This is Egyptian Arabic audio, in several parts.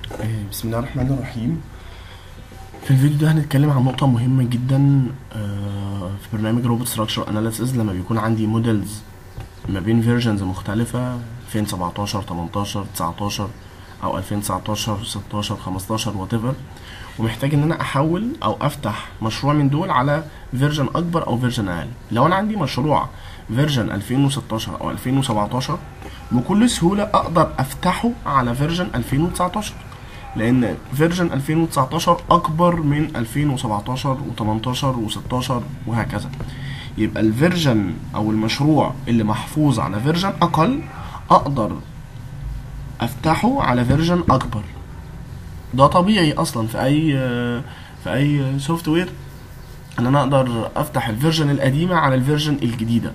آه، بسم الله الرحمن الرحيم في الفيديو ده هنتكلم عن نقطة مهمة جدا آه، في برنامج روبوت ستراكشر اناليسيز لما بيكون عندي موديلز ما بين فيرجنز مختلفة 2017 18 19 او 2019 16 15 وات ايفر ومحتاج ان انا احول او افتح مشروع من دول على فيرجن اكبر او فيرجن اقل لو انا عندي مشروع فيرجن 2016 او 2017 بكل سهولة اقدر افتحه على فيرجن 2019 لان فيرجن 2019 اكبر من 2017 و18 و16 وهكذا يبقى الفيرجن او المشروع اللي محفوظ على فيرجن اقل اقدر افتحه على فيرجن اكبر ده طبيعي اصلا في اي في اي سوفت وير ان انا اقدر افتح الفيرجن القديمه على الفيرجن الجديده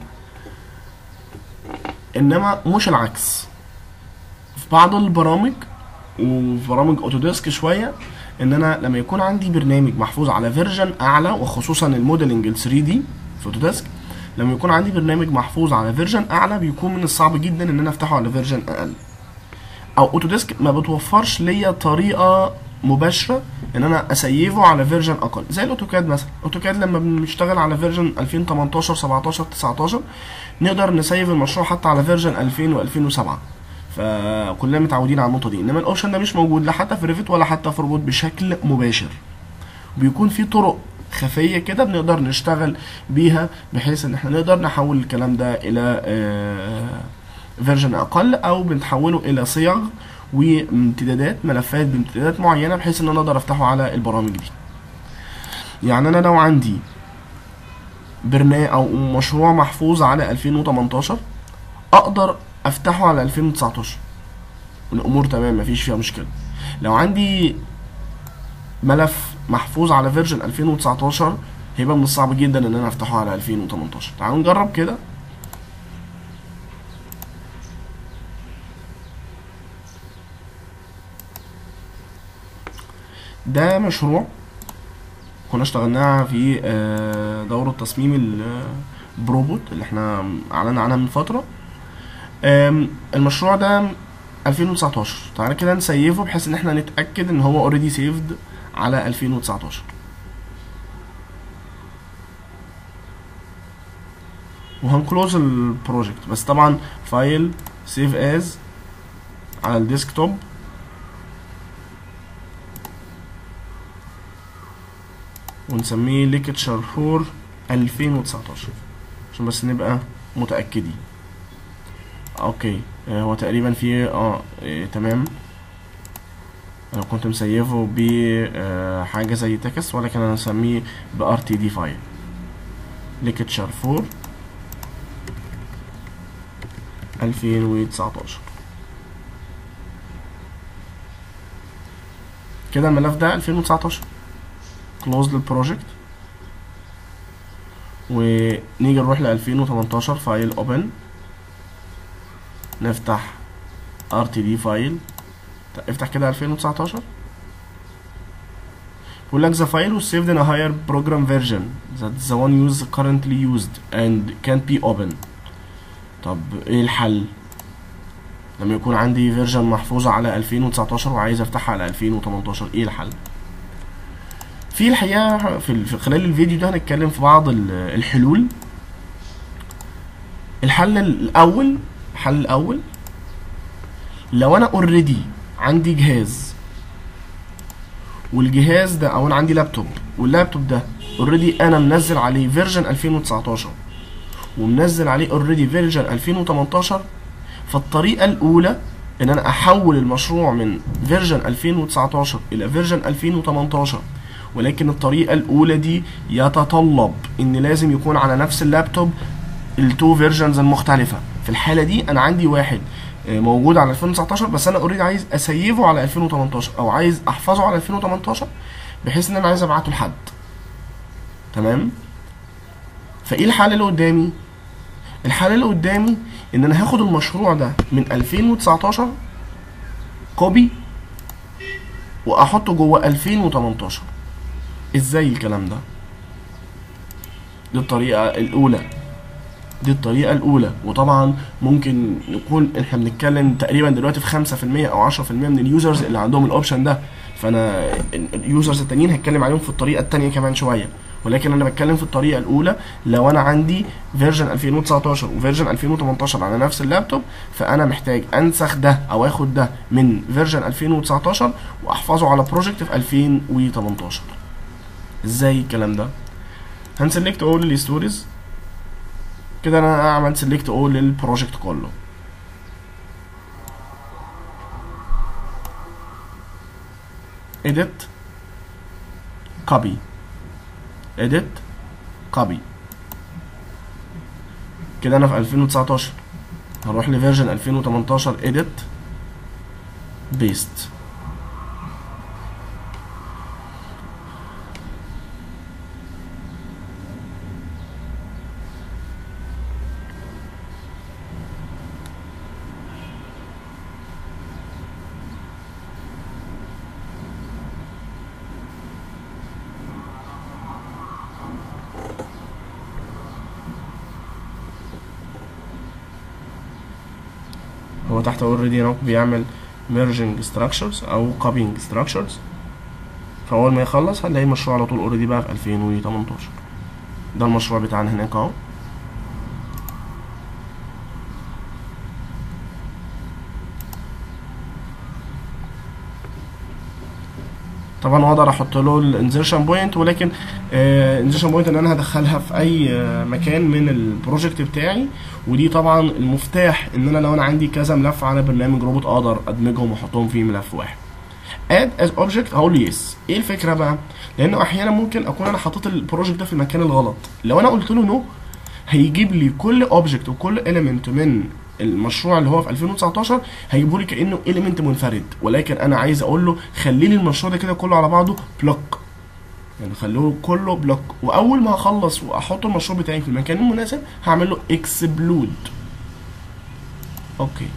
انما مش العكس في بعض البرامج وفي برامج اوتوديسك شويه ان انا لما يكون عندي برنامج محفوظ على فيرجن اعلى وخصوصا الموديلنج ال 3 دي في اوتوديسك لما يكون عندي برنامج محفوظ على فيرجن اعلى بيكون من الصعب جدا ان انا افتحه على فيرجن اقل او اوتوديسك ما بتوفرش ليا طريقه مباشره ان انا اسيفه على فيرجن اقل زي الاوتوكاد مثلا اوتوكاد لما بنشتغل على فيرجن 2018 17 19 نقدر نسيف المشروع حتى على فيرجن 2000 و2007 فكلنا متعودين على النقطه دي انما الاوبشن ده مش موجود لا حتى في ريفت ولا حتى في روبوت بشكل مباشر بيكون في طرق خفيه كده بنقدر نشتغل بيها بحيث ان احنا نقدر نحول الكلام ده الى فيرجن اقل او بنحوله الى صيغ وامتدادات ملفات بامتدادات معينه بحيث ان انا اقدر افتحه على البرامج دي يعني انا لو عندي برنامج او مشروع محفوظ على 2018 اقدر افتحه على 2019 الامور تمام مفيش فيها مشكله لو عندي ملف محفوظ على فيرجن 2019 هيبقى من الصعب جدا ان انا افتحه على 2018 تعالوا نجرب كده ده مشروع كنا اشتغلناها في دورة تصميم البروبوت اللي احنا اعلنا عنها من فترة المشروع ده 2019 تعالى كده نسيفه بحيث ان احنا نتأكد ان هو اوريدي سيفد على 2019 وهنكلوز البروجكت بس طبعا فايل سيف از على الديسكتوب ونسميه ليكتشر 4 2019 عشان بس نبقى متأكدين اوكي آه هو تقريبا في اه إيه تمام انا كنت مسيفه ب آه حاجه زي تكست ولكن انا هسميه ب ار تي دي فايل ليكتشر 4 2019 كده الملف ده 2019 كلوز للبروجكت ونيجي نروح ل 2018 فايل اوبن نفتح rtd فايل افتح كده 2019 بيقول لك the file was saved in a higher program version that's the one used currently used and can't be open طب ايه الحل لما يكون عندي فيرجن محفوظة على 2019 وعايز افتحها على 2018 ايه الحل في الحقيقة في خلال الفيديو ده هنتكلم في بعض الحلول الحل الاول الحل الاول لو انا اوريدي عندي جهاز والجهاز ده او انا عندي لابتوب واللابتوب ده اوريدي انا منزل عليه فيرجن 2019 ومنزل عليه اوريدي فيرجن 2018 فالطريقه الاولى ان انا احول المشروع من فيرجن 2019 الى فيرجن 2018 ولكن الطريقه الاولى دي يتطلب ان لازم يكون على نفس اللابتوب التو فيرجنز المختلفه في الحاله دي انا عندي واحد موجود على 2019 بس انا اوريدي عايز اسيفه على 2018 او عايز احفظه على 2018 بحيث ان انا عايز ابعته لحد تمام فايه الحل اللي قدامي الحل اللي قدامي ان انا هاخد المشروع ده من 2019 كوبي واحطه جوه 2018 ازاي الكلام ده دي الطريقه الاولى دي الطريقة الأولى وطبعا ممكن نكون احنا بنتكلم تقريبا دلوقتي في 5% أو 10% من اليوزرز اللي عندهم الأوبشن ده فأنا اليوزرز التانيين هتكلم عليهم في الطريقة التانية كمان شوية ولكن أنا بتكلم في الطريقة الأولى لو أنا عندي فيرجن 2019 وفيرجن 2018 على نفس اللابتوب فأنا محتاج أنسخ ده أو آخد ده من فيرجن 2019 وأحفظه على بروجكت في 2018 ازاي الكلام ده هنسلكت اول الستوريز كده انا اعمل سيلكت اول للبروجكت كله edit copy edit copy كده انا في 2019 هروح لفيرجن 2018 edit paste هو تحت اوريدي هنا بيعمل merging structures او copying structures فاول ما يخلص هنلاقي المشروع على طول اوريدي بقى في 2018 ده المشروع بتاعنا هناك اهو طبعا اقدر احط له الانزرشن بوينت ولكن الانزرشن بوينت ان انا هدخلها في اي آه، مكان من البروجكت بتاعي ودي طبعا المفتاح ان انا لو انا عندي كذا ملف على برنامج روبوت اقدر ادمجهم واحطهم في ملف واحد اد از اوبجكت هقول له يس ايه الفكره بقى لانه احيانا ممكن اكون انا حاطط البروجكت ده في المكان الغلط لو انا قلت له نو هيجيب لي كل اوبجكت وكل اليمنت من المشروع اللي هو في 2019 هيجيبه لي كانه اليمنت منفرد ولكن انا عايز اقول له خلي لي المشروع ده كده كله على بعضه بلوك يعني خليه كله بلوك واول ما اخلص واحط المشروع بتاعي في المكان المناسب هعمل له اكسبلود اوكي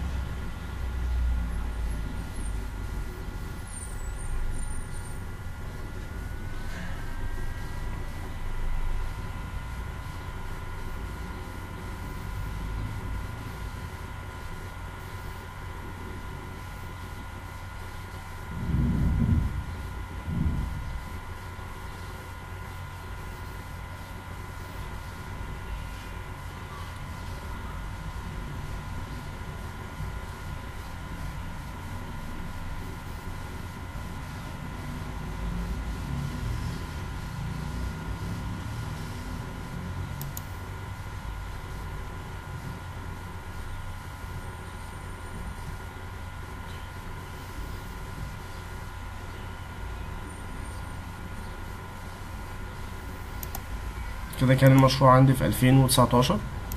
كده كان المشروع عندي في 2019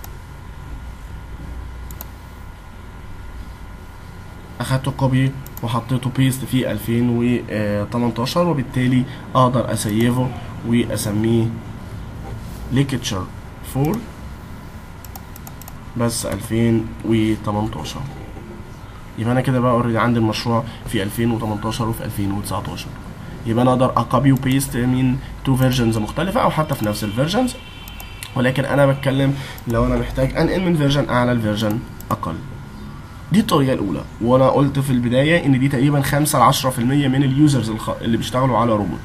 اخدته كوبي وحطيته بيست في 2018 وبالتالي اقدر اسيفه واسميه ليكتشر 4 بس 2018 يبقى انا كده بقى اوريدي عندي المشروع في 2018 وفي 2019 يبقى انا اقدر اكوبي وبيست من تو فيرجنز مختلفه او حتى في نفس الفيرجنز ولكن انا بتكلم لو انا محتاج انقل من فيرجن اعلى لفيرجن اقل دي الطريقه الاولى وانا قلت في البدايه ان دي تقريبا 5 ل 10% من اليوزرز الخ... اللي بيشتغلوا على روبوت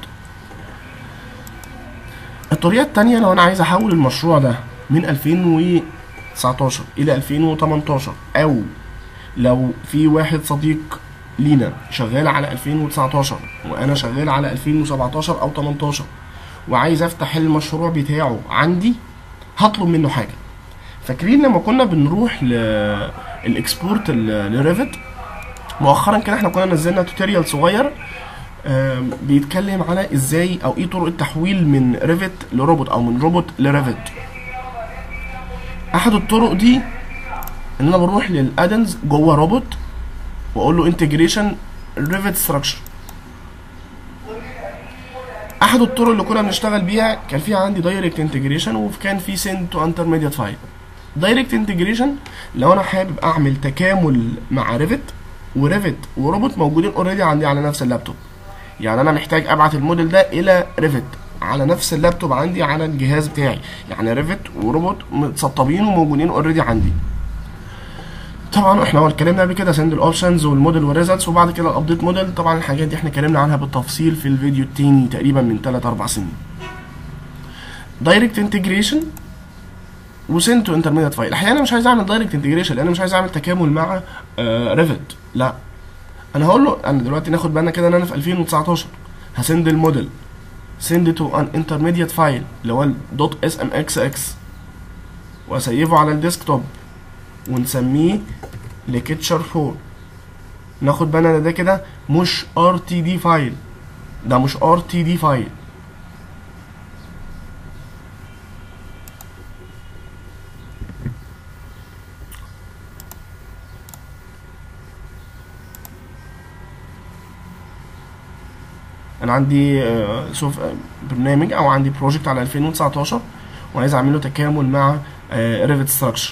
الطريقه الثانيه لو انا عايز احول المشروع ده من 2019 الى 2018 او لو في واحد صديق لينا شغال على 2019 وانا شغال على 2017 او 18 وعايز افتح المشروع بتاعه عندي هطلب منه حاجه فاكرين لما كنا بنروح للاكسبورت لريفت مؤخرا كده احنا كنا نزلنا توتوريال صغير آم، بيتكلم على ازاي او ايه طرق التحويل من ريفت لروبوت او من روبوت لريفت احد الطرق دي ان انا بروح للادنز جوه روبوت واقول له انتجريشن ريفت ستراكشر احد الطرق اللي كنا بنشتغل بيها كان في عندي دايركت انتجريشن وكان في سند تو انترميديت فايل دايركت انتجريشن لو انا حابب اعمل تكامل مع ريفت وريفت وروبوت موجودين اوريدي عندي على نفس اللابتوب يعني انا محتاج ابعت الموديل ده الى ريفت على نفس اللابتوب عندي على الجهاز بتاعي يعني ريفت وروبوت متسطبين وموجودين اوريدي عندي طبعا احنا اتكلمنا قبل كده سند الاوبشنز والموديل والريزلتس وبعد كده الابديت موديل طبعا الحاجات دي احنا اتكلمنا عنها بالتفصيل في الفيديو التاني تقريبا من 3 4 سنين دايركت انتجريشن وسنت تو انترميديت فايل احيانا مش عايز اعمل دايركت انتجريشن لان مش عايز اعمل تكامل مع ريفت لا انا هقول له انا دلوقتي ناخد بالنا كده ان انا في 2019 هسند الموديل سند تو ان انترميديت فايل اللي هو دوت اس ام اكس اكس واسيفه على الديسكتوب ونسميه لكتشر 4 ناخد بالنا ان ده كده مش ار تي دي فايل ده مش ار تي دي فايل انا عندي آه، سوف آه، برنامج او عندي بروجكت على 2019 وعايز اعمل له تكامل مع ريفت ستراكشر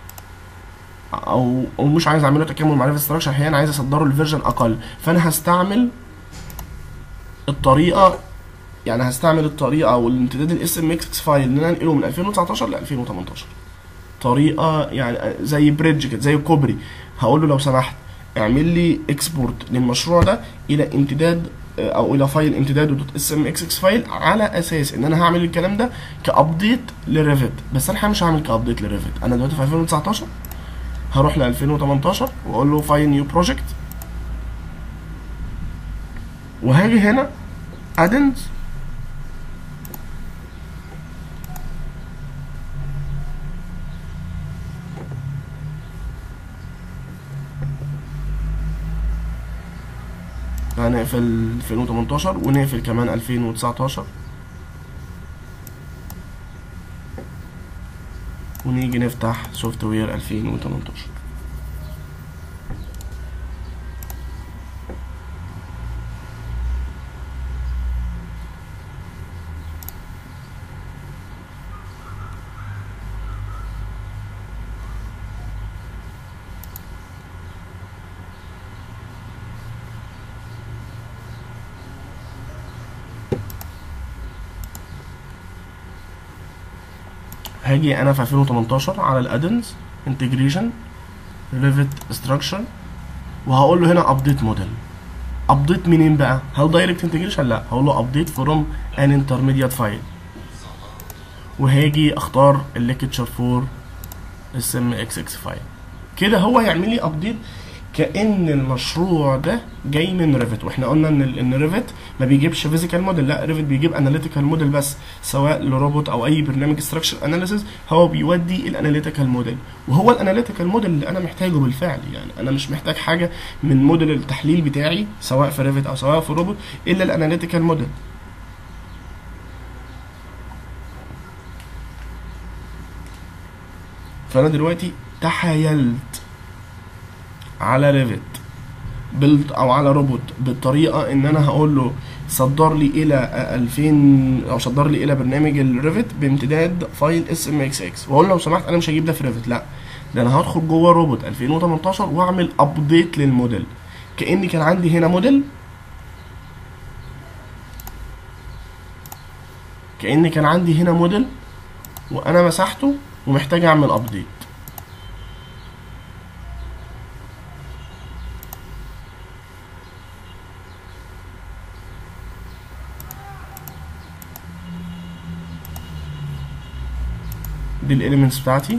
او او مش عايز اعمل له تكامل مع ريفت ستراكشر احيانا عايز اصدره لفيرجن اقل فانا هستعمل الطريقه يعني هستعمل الطريقه او الامتداد الاس ام اكس فايل ان انا انقله من 2019 ل 2018 طريقه يعني زي بريدج كده زي كوبري هقول له لو سمحت اعمل لي اكسبورت للمشروع ده الى امتداد او الى فايل امتداده دوت اس ام اكس اكس فايل على اساس ان انا هعمل الكلام ده كابديت لريفت بس انا مش هعمل كابديت لريفت انا دلوقتي في 2019 هروح ل 2018 واقول له فايل نيو بروجكت وهاجي هنا ادنز هنقفل 2018 ونقفل كمان 2019 ونيجي نفتح سوفت وير 2018 هاجي انا في 2018 على الادنز انتجريشن ريفت ستراكشر وهقول له هنا ابديت موديل ابديت منين بقى هل دايركت انتجريشن لا هقول له ابديت فروم ان انترميديت فايل وهاجي اختار الليكتشر 4 اس ام اكس اكس فايل كده هو هيعمل لي ابديت كان المشروع ده جاي من ريفت واحنا قلنا ان ال- ان ريفت ما بيجيبش فيزيكال موديل لا ريفت بيجيب اناليتيكال موديل بس سواء لروبوت او اي برنامج ستراكشر اناليسيس هو بيودي الاناليتيكال موديل وهو الاناليتيكال موديل اللي انا محتاجه بالفعل يعني انا مش محتاج حاجه من موديل التحليل بتاعي سواء في ريفت او سواء في روبوت الا الاناليتيكال موديل فانا دلوقتي تحايلت على ريفت بيلد او على روبوت بالطريقه ان انا هقول له صدر لي الى 2000 او صدر لي الى برنامج الريفت بامتداد فايل اس ام اكس اكس واقول له لو سمحت انا مش هجيب ده في ريفت لا ده انا هدخل جوه روبوت 2018 واعمل ابديت للموديل كاني كان عندي هنا موديل كاني كان عندي هنا موديل وانا مسحته ومحتاج اعمل ابديت دي الاليمنتس بتاعتي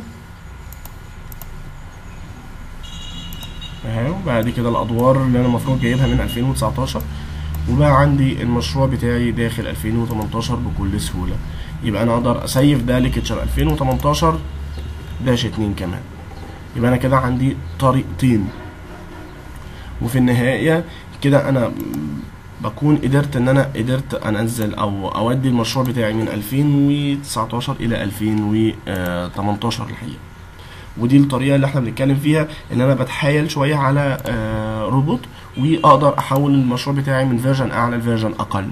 اهي وبعد كده الادوار اللي انا المفروض جايبها من 2019 وبقى عندي المشروع بتاعي داخل 2018 بكل سهولة يبقى انا اقدر اسيف ده لكتشر 2018 داش اتنين كمان يبقى انا كده عندي طريقتين وفي النهاية كده انا بكون قدرت ان انا قدرت انزل او اودي المشروع بتاعي من 2019 الى 2018 الحقيقه ودي الطريقه اللي احنا بنتكلم فيها ان انا بتحايل شويه على آه، روبوت واقدر احول المشروع بتاعي من فيرجن اعلى لفيرجن اقل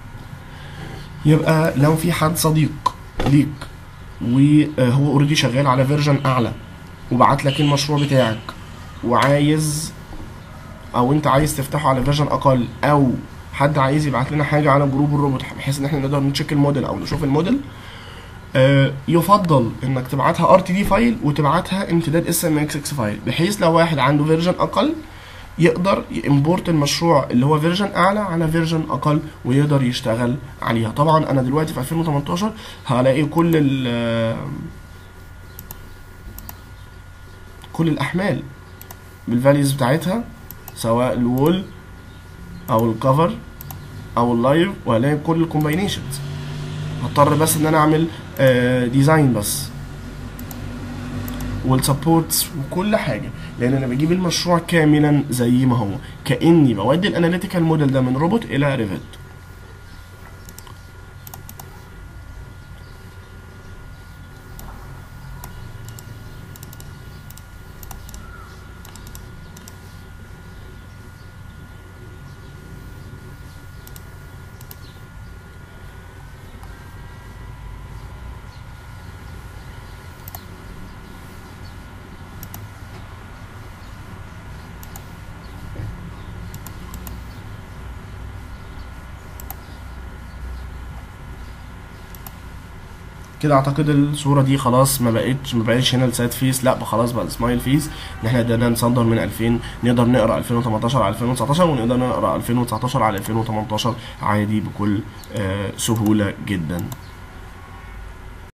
يبقى لو في حد صديق ليك وهو اوريدي شغال على فيرجن اعلى وبعت لك المشروع بتاعك وعايز او انت عايز تفتحه على فيرجن اقل او حد عايز يبعت لنا حاجه على جروب الروبوت بحيث ان احنا نقدر نتشيك الموديل او نشوف الموديل آه، يفضل انك تبعتها ار تي دي فايل وتبعتها امتداد اس ام اكس اكس فايل بحيث لو واحد عنده فيرجن اقل يقدر يمبورت المشروع اللي هو فيرجن اعلى على فيرجن اقل ويقدر يشتغل عليها طبعا انا دلوقتي في 2018 هلاقي كل ال كل الاحمال بالفاليوز بتاعتها سواء الوول او الكفر او اللايف وهلاقي كل الكومباينيشنز هضطر بس ان انا اعمل ديزاين بس والسبورتس وكل حاجه لان انا بجيب المشروع كاملا زي ما هو كاني بودي الاناليتيكال موديل ده من روبوت الى ريفت كده اعتقد الصوره دي خلاص ما بقتش ما بقتش هنا الساد فيس لا خلاص بقى السمايل فيس ان احنا قدرنا نصدر من 2000 نقدر نقرا 2018 على 2019 ونقدر نقرا 2019 على 2018 عادي بكل آه، سهوله جدا